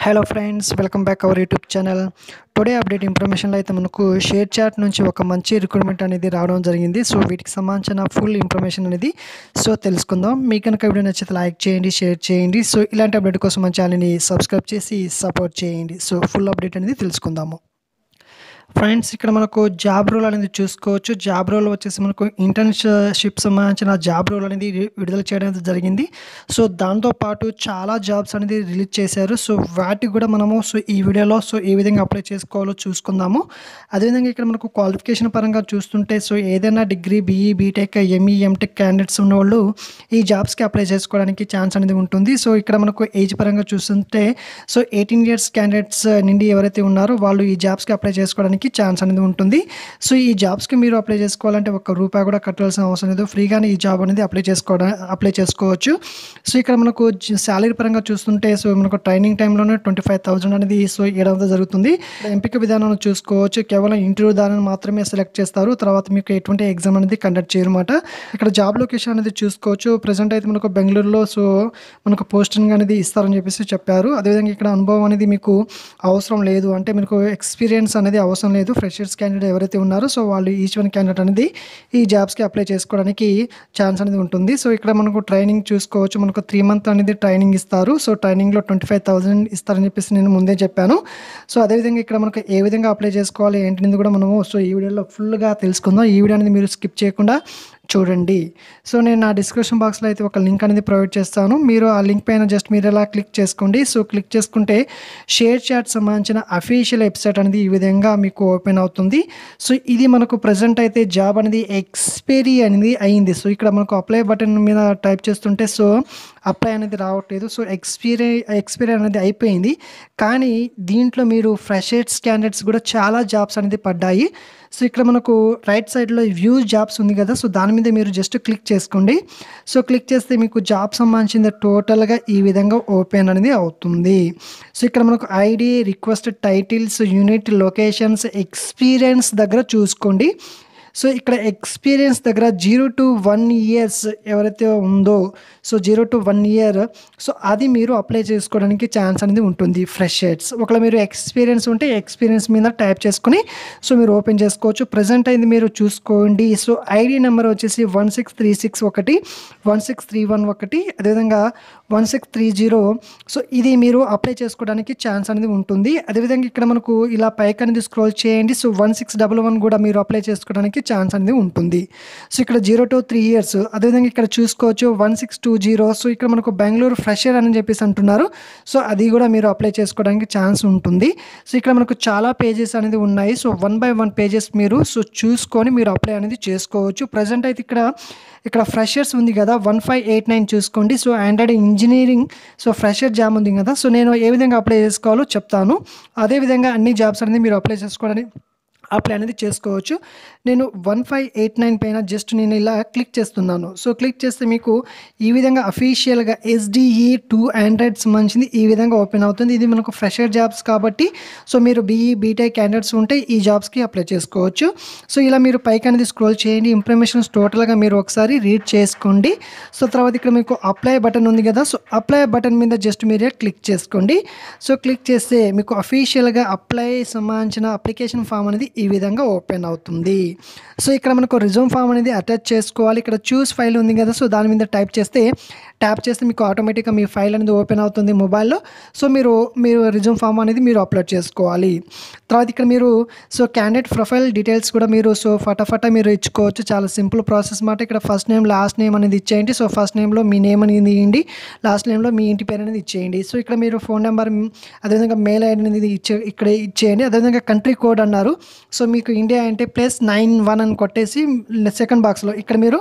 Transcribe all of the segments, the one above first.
hello friends welcome back our YouTube channel today update ఇన్ఫర్మేషన్లో అయితే మనకు షేర్ చాట్ నుంచి ఒక మంచి రిక్రూట్మెంట్ అనేది రావడం జరిగింది సో వీటికి సంబంధించిన ఫుల్ ఇన్ఫర్మేషన్ అనేది సో తెలుసుకుందాం మీకు కనుక వీడియో నచ్చితే లైక్ చేయండి షేర్ చేయండి సో ఇలాంటి అప్డేట్ కోసం మన ఛానల్ని సబ్స్క్రైబ్ చేసి సపోర్ట్ చేయండి సో ఫుల్ అప్డేట్ అనేది తెలుసుకుందాము ఫ్రెండ్స్ ఇక్కడ మనకు జాబ్ రోల్ అనేది చూసుకోవచ్చు జాబ్ రోల్ వచ్చేసి మనకు ఇంటర్న్షిప్ సంబంధించిన జాబ్ రోల్ అనేది విడుదల చేయడం అనేది జరిగింది సో దాంతోపాటు చాలా జాబ్స్ అనేది రిలీజ్ చేశారు సో వాటికి కూడా మనము సో ఈ వీడియోలో సో ఏ విధంగా అప్లై చేసుకోవాలో చూసుకుందాము అదేవిధంగా ఇక్కడ మనకు క్వాలిఫికేషన్ పరంగా చూస్తుంటే సో ఏదైనా degree BE BTech ME MTech candidates ఉన్న వాళ్ళు ఈ జాబ్స్కి అప్లై చేసుకోవడానికి ఛాన్స్ అనేది ఉంటుంది సో ఇక్కడ మనకు ఏజ్ పరంగా చూస్తుంటే సో ఎయిటీన్ ఇయర్స్ క్యాండిడేట్స్ నుండి ఎవరైతే ఉన్నారో వాళ్ళు ఈ జాబ్స్కి అప్లై చేసుకోవడానికి ఛాన్స్ అనేది ఉంటుంది సో ఈ జాబ్స్కి మీరు అప్లై చేసుకోవాలంటే ఒక్క రూపాయి కూడా కట్టాల్సిన అవసరం లేదు ఫ్రీగానే ఈ జాబ్ అనేది అప్లై చేసుకోవడం అప్లై చేసుకోవచ్చు సో ఇక్కడ మనకు శాలరీ పరంగా చూస్తుంటే సో మనకు ట్రైనింగ్ టైంలోనే ట్వంటీ ఫైవ్ థౌసండ్ అనేది సో ఇవ్వడం జరుగుతుంది ఎంపిక విధానం చూసుకోవచ్చు కేవలం ఇంటర్వ్యూ దానిని మాత్రమే సెలెక్ట్ చేస్తారు తర్వాత మీకు ఎటువంటి ఎగ్జామ్ అనేది కండక్ట్ చేయరన్నమాట ఇక్కడ జాబ్ లొకేషన్ అనేది చూసుకోవచ్చు ప్రజెంట్ అయితే మనకు బెంగళూరులో సో మనకు పోస్టింగ్ అనేది ఇస్తారని చెప్పేసి చెప్పారు అదేవిధంగా ఇక్కడ అనుభవం అనేది మీకు అవసరం లేదు అంటే మీకు ఎక్స్పీరియన్స్ అనేది అవసరం లేదు ఫ్రెషర్స్ క్యాండిడేట్ ఎవరైతే ఉన్నారో సో వాళ్ళు ఈచ్ వన్ క్యాండిడేట్ అనేది ఈ జాబ్స్కి అప్లై చేసుకోవడానికి ఛాన్స్ అనేది ఉంటుంది సో ఇక్కడ మనకు ట్రైనింగ్ చూసుకోవచ్చు మనకు త్రీ మంత్ అనేది ట్రైనింగ్ ఇస్తారు సో ట్రైనింగ్లో ట్వంటీ ఫైవ్ థౌసండ్ ఇస్తారని చెప్పేసి నేను ముందే చెప్పాను సో అదేవిధంగా ఇక్కడ మనకు ఏ విధంగా అప్లై చేసుకోవాలి ఏంటిది కూడా మనము సో ఈ వీడియోలో ఫుల్గా తెలుసుకుందాం ఈ వీడియో అనేది మీరు స్కిప్ చేయకుండా చూడండి సో నేను నా డిస్క్రిప్షన్ బాక్స్లో అయితే ఒక లింక్ అనేది ప్రొవైడ్ చేస్తాను మీరు ఆ లింక్ పైన జస్ట్ మీరు ఎలా క్లిక్ చేసుకోండి సో క్లిక్ చేసుకుంటే షేర్ చాట్ సంబంధించిన అఫీషియల్ వెబ్సైట్ అనేది ఈ విధంగా మీకు ఓపెన్ అవుతుంది సో ఇది మనకు ప్రజెంట్ అయితే జాబ్ అనేది ఎక్స్పైరీ అనేది అయింది సో ఇక్కడ మనకు అప్లై బటన్ మీద టైప్ చేస్తుంటే సో అప్లై అనేది రావట్లేదు సో ఎక్స్పీరీ ఎక్స్పైరీ అనేది అయిపోయింది కానీ దీంట్లో మీరు ఫ్రెషర్స్ క్యాండిడేట్స్ కూడా చాలా జాబ్స్ అనేది పడ్డాయి సో ఇక్కడ మనకు రైట్ సైడ్లో వ్యూ జాబ్స్ ఉంది కదా సో దాని మీద మీరు జస్ట్ క్లిక్ చేసుకోండి సో క్లిక్ చేస్తే మీకు జాబ్ సంబంధించింది టోటల్గా ఈ విధంగా ఓపెన్ అనేది అవుతుంది సో ఇక్కడ మనకు ID request titles unit locations experience దగ్గర చూసుకోండి సో ఇక్కడ ఎక్స్పీరియన్స్ దగ్గర జీరో టు వన్ ఇయర్స్ ఎవరైతే ఉందో so zero to one year so అది మీరు అప్లై చేసుకోవడానికి ఛాన్స్ అనేది ఉంటుంది ఫ్రెషర్స్ ఒకవేళ మీరు ఎక్స్పీరియన్స్ ఉంటే ఎక్స్పీరియన్స్ మీద టైప్ చేసుకుని సో మీరు ఓపెన్ చేసుకోవచ్చు ప్రజెంట్ అయింది మీరు చూసుకోండి సో ఐడి నెంబర్ వచ్చేసి వన్ సిక్స్ త్రీ సిక్స్ ఒకటి వన్ సిక్స్ త్రీ వన్ ఒకటి అదేవిధంగా one six three zero so ఇది మీరు అప్లై చేసుకోవడానికి ఛాన్స్ అనేది ఉంటుంది అదేవిధంగా ఇక్కడ మనకు ఇలా పైకి అనేది స్క్రోల్ చేయండి so one six double one కూడా మీరు అప్లై చేసుకోవడానికి ఛాన్స్ అనేది ఉంటుంది సో ఇక్కడ జీరో టు త్రీ ఇయర్స్ అదేవిధంగా ఇక్కడ చూసుకోవచ్చు one six two zero so ఇక్కడ మనకు బెంగళూరు ఫ్రెషర్ అని చెప్పేసి అంటున్నారు సో అది కూడా మీరు అప్లై చేసుకోవడానికి ఛాన్స్ ఉంటుంది సో ఇక్కడ మనకు చాలా పేజెస్ అనేది ఉన్నాయి so one by one pages మీరు సో చూసుకొని మీరు అప్లై అనేది చేసుకోవచ్చు ప్రజెంట్ అయితే ఇక్కడ ఇక్కడ ఫ్రెషర్స్ ఉంది కదా వన్ ఫైవ్ ఎయిట్ నైన్ చూసుకోండి so android engineering so fresher job ఉంది కదా సో నేను ఏ విధంగా అప్లై చేసుకోవాలో చెప్తాను అదేవిధంగా అన్ని జాబ్స్ అనేది మీరు అప్లై చేసుకోవడానికి అప్లై అనేది చేసుకోవచ్చు నేను వన్ ఫైవ్ ఎయిట్ నైన్ పైన జస్ట్ నేను ఇలా క్లిక్ చేస్తున్నాను సో క్లిక్ చేస్తే మీకు ఈ విధంగా అఫీషియల్గా ఎస్డిఈ టూ ఆండ్రాయిడ్ సంబంధించింది ఈ విధంగా ఓపెన్ అవుతుంది ఇది మనకు ఫ్రెషర్ జాబ్స్ కాబట్టి సో మీరు బీఈ బీటెక్ క్యాండిడేట్స్ ఉంటే ఈ జాబ్స్కి అప్లై చేసుకోవచ్చు సో ఇలా మీరు పైకి అనేది స్క్రోల్ చేయండి ఇన్ఫర్మేషన్స్ టోటల్గా మీరు ఒకసారి రీడ్ చేసుకోండి సో తర్వాత ఇక్కడ మీకు అప్లై బటన్ ఉంది కదా సో అప్లై బటన్ మీద జస్ట్ మీరే క్లిక్ చేసుకోండి సో క్లిక్ చేస్తే మీకు అఫీషియల్గా అప్లై సంబంధించిన అప్లికేషన్ ఫామ్ అనేది ఈ విధంగా ఓపెన్ అవుతుంది సో ఇక్కడ మనకు రిజ్యూమ్ ఫామ్ అనేది అటాచ్ చేసుకోవాలి ఇక్కడ చూస్ ఫైల్ ఉంది కదా సో దాని మీద టైప్ చేస్తే ట్యాప్ చేస్తే మీకు ఆటోమేటిక్గా మీ ఫైల్ అనేది ఓపెన్ అవుతుంది మొబైల్లో సో మీరు మీరు రిజ్యూమ్ ఫామ్ అనేది మీరు అప్లోడ్ చేసుకోవాలి తర్వాత ఇక్కడ మీరు సో క్యాండిడేట్ ప్రొఫైల్ డీటెయిల్స్ కూడా మీరు సో ఫటాఫటా మీరు ఇచ్చుకోవచ్చు చాలా సింపుల్ ప్రాసెస్ మాట ఇక్కడ ఫస్ట్ నేమ్ లాస్ట్ నేమ్ అనేది ఇచ్చేయండి సో ఫస్ట్ నేమ్లో మీ నేమ్ అనేది ఇవ్వండి లాస్ట్ నేమ్లో మీ ఇంటి పేరు అనేది ఇచ్చేయండి సో ఇక్కడ మీరు ఫోన్ నెంబర్ అదేవిధంగా మెయిల్ ఐడి అనేది ఇచ్చే ఇక్కడ ఇచ్చేయండి అదేవిధంగా కంట్రీ కోడ్ అన్నారు సో మీకు ఇండియా అంటే ప్లస్ నైన్ వన్ అని కొట్టేసి సెకండ్ బాక్స్లో ఇక్కడ మీరు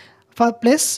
ప్లస్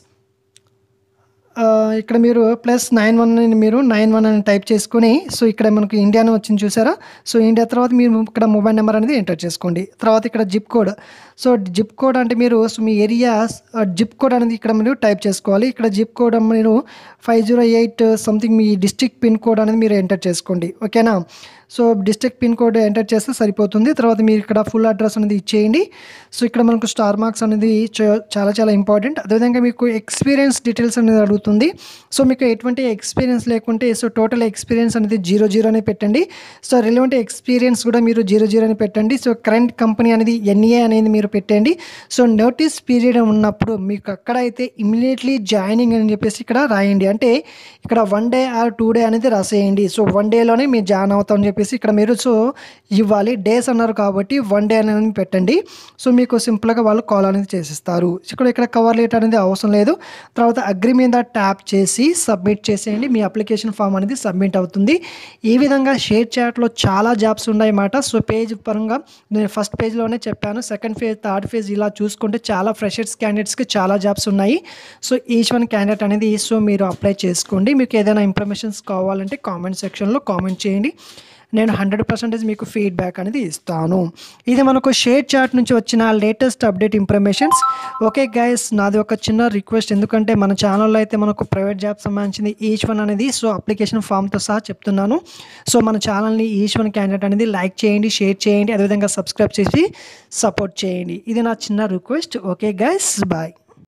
ఇక్కడ మీరు ప్లస్ నైన్ వన్ అని మీరు నైన్ వన్ అని టైప్ చేసుకొని సో ఇక్కడ మనకు ఇండియాని వచ్చింది చూసారా సో ఇండియా తర్వాత మీరు ఇక్కడ మొబైల్ నెంబర్ అనేది ఎంటర్ చేసుకోండి తర్వాత ఇక్కడ zip code so zip code అంటే మీరు సో మీ ఏరియా జిప్ కోడ్ అనేది ఇక్కడ మీరు టైప్ చేసుకోవాలి ఇక్కడ జిప్ కోడ్ మీరు ఫైవ్ జీరో ఎయిట్ సంథింగ్ మీ డిస్ట్రిక్ట్ పిన్ కోడ్ అనేది మీరు ఎంటర్ చేసుకోండి ఓకేనా so district pin code enter చేస్తే సరిపోతుంది తర్వాత మీరు ఇక్కడ ఫుల్ అడ్రస్ అనేది ఇచ్చేయండి సో ఇక్కడ మనకు స్టార్ మార్క్స్ అనేది చ- చాలా చాలా ఇంపార్టెంట్ అదేవిధంగా మీకు ఎక్స్పీరియన్స్ డీటెయిల్స్ అనేది అడుగుతుంది సో మీకు ఎటువంటి ఎక్స్పీరియన్స్ లేకుంటే సో టోటల్ ఎక్స్పీరియన్స్ అనేది జీరో జీరో అని పెట్టండి సో రిలవెంట్ ఎక్స్పీరియన్స్ కూడా మీరు జీరో జీరో అని పెట్టండి సో కరెంట్ కంపెనీ అనేది ఎన్ఏ అనేది మీరు పెట్టండి సో నోటీస్ పీరియడ్ ఉన్నప్పుడు మీకు అక్కడ అయితే ఇమీడియట్లీ జాయినింగ్ అని చెప్పేసి ఇక్కడ రాయండి అంటే ఇక్కడ one day or two day అనేది రాసేయండి సో వన్ డేలోనే మీరు జాయిన్ అవుతాం అని చెప్పేసి ఇక్కడ మీరు సో ఇవ్వాలి డేస్ అన్నారు కాబట్టి వన్ డే అనేది పెట్టండి సో మీకు సింపుల్గా వాళ్ళు కాల్ అనేది చేసిస్తారు ఇక్కడ ఇక్కడ కవర్ లెటర్ అనేది అవసరం లేదు తర్వాత అగ్రి మీద ట్యాప్ చేసి సబ్మిట్ చేసేయండి మీ అప్లికేషన్ ఫామ్ అనేది సబ్మిట్ అవుతుంది ఈ విధంగా షేర్ చాట్లో చాలా జాబ్స్ ఉన్నాయన్నమాట సో పేజ్ పరంగా నేను ఫస్ట్ పేజ్లోనే చెప్పాను సెకండ్ ఫేజ్ థర్డ్ ఫేజ్ ఇలా చూసుకుంటే చాలా ఫ్రెషర్స్ క్యాండిడేట్స్కి చాలా జాబ్స్ ఉన్నాయి సో ఈచ్ వన్ క్యాండిడేట్ అనేది సో మీరు అప్లై చేసుకోండి మీకు ఏదైనా ఇన్ఫర్మేషన్స్ కావాలంటే కామెంట్ సెక్షన్లో కామెంట్ చేయండి నేను హండ్రెడ్ పర్సెంటేజ్ మీకు ఫీడ్బ్యాక్ అనేది ఇస్తాను ఇది మనకు షేర్ చాట్ నుంచి వచ్చిన latest update informations okay guys నాది ఒక చిన్న రిక్వెస్ట్ ఎందుకంటే మన ఛానల్లో అయితే మనకు ప్రైవేట్ జాబ్ సంబంధించింది ఈచ్ వన్ అనేది సో అప్లికేషన్ ఫామ్తో సహా చెప్తున్నాను సో మన ఛానల్ని ఈచ్ వన్ క్యాండిడేట్ అనేది లైక్ చేయండి షేర్ చేయండి అదేవిధంగా సబ్స్క్రైబ్ చేసి సపోర్ట్ చేయండి ఇది నా చిన్న రిక్వెస్ట్ ఓకే గైస్ బాయ్